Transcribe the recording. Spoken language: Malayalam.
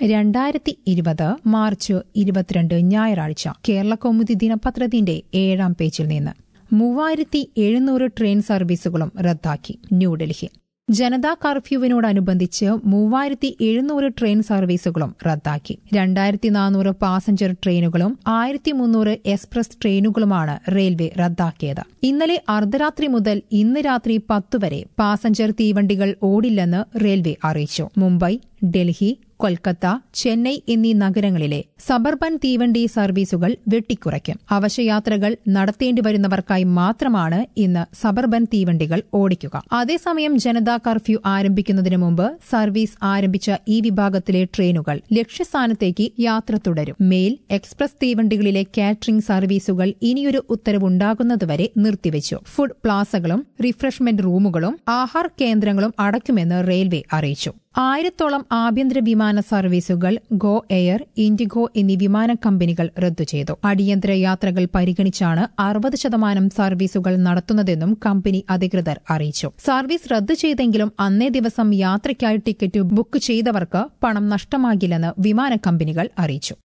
രണ്ടായിരത്തി ഇരുപത് മാർച്ച് ഇരുപത്തിരണ്ട് ഞായറാഴ്ച കേരള കൗമുദി ദിനപത്രത്തിന്റെ ഏഴാം പേജിൽ നിന്ന് മൂവായിരത്തി എഴുന്നൂറ് ട്രെയിൻ സർവീസുകളും റദ്ദാക്കി ന്യൂഡൽഹി ജനതാ കർഫ്യൂവിനോടനുബന്ധിച്ച് മൂവായിരത്തി എഴുന്നൂറ് ട്രെയിൻ സർവീസുകളും റദ്ദാക്കി രണ്ടായിരത്തി നാനൂറ് പാസഞ്ചർ ട്രെയിനുകളും ആയിരത്തി മുന്നൂറ് എക്സ്പ്രസ് ട്രെയിനുകളുമാണ് റെയിൽവേ റദ്ദാക്കിയത് ഇന്നലെ അർദ്ധരാത്രി മുതൽ ഇന്ന് രാത്രി പത്തു വരെ പാസഞ്ചർ തീവണ്ടികൾ ഓടില്ലെന്ന് റെയിൽവേ അറിയിച്ചു മുംബൈ ഡൽഹി കൊൽക്കത്ത ചെന്നൈ എന്നീ നഗരങ്ങളിലെ സബർബൻ തീവണ്ടി സർവീസുകൾ വെട്ടിക്കുറയ്ക്കും അവശ്യയാത്രകൾ നടത്തേണ്ടി വരുന്നവർക്കായി മാത്രമാണ് ഇന്ന് സബർബൻ തീവണ്ടികൾ ഓടിക്കുക അതേസമയം ജനതാ കർഫ്യൂ ആരംഭിക്കുന്നതിന് മുമ്പ് സർവീസ് ആരംഭിച്ച ഈ വിഭാഗത്തിലെ ട്രെയിനുകൾ ലക്ഷ്യസ്ഥാനത്തേക്ക് യാത്ര തുടരും മെയിൽ എക്സ്പ്രസ് തീവണ്ടികളിലെ കാറ്ററിംഗ് സർവീസുകൾ ഇനിയൊരു ഉത്തരവുണ്ടാകുന്നതുവരെ നിർത്തിവച്ചു ഫുഡ് പ്ലാസകളും റിഫ്രഷ്മെന്റ് റൂമുകളും ആഹാർ കേന്ദ്രങ്ങളും അടയ്ക്കുമെന്ന് റെയിൽവേ അറിയിച്ചു ആയിരത്തോളം ആഭ്യന്തര വിമാന സർവീസുകൾ ഗോ എയർ ഇൻഡിഗോ എന്നീ വിമാന കമ്പനികൾ റദ്ദു ചെയ്തു അടിയന്തര യാത്രകൾ പരിഗണിച്ചാണ് അറുപത് ശതമാനം സർവീസുകൾ നടത്തുന്നതെന്നും കമ്പനി അധികൃതർ അറിയിച്ചു സർവീസ് റദ്ദു ചെയ്തെങ്കിലും അന്നേ ദിവസം യാത്രയ്ക്കായി ടിക്കറ്റ് ബുക്ക് ചെയ്തവർക്ക് പണം നഷ്ടമാകില്ലെന്ന് വിമാന കമ്പനികൾ അറിയിച്ചു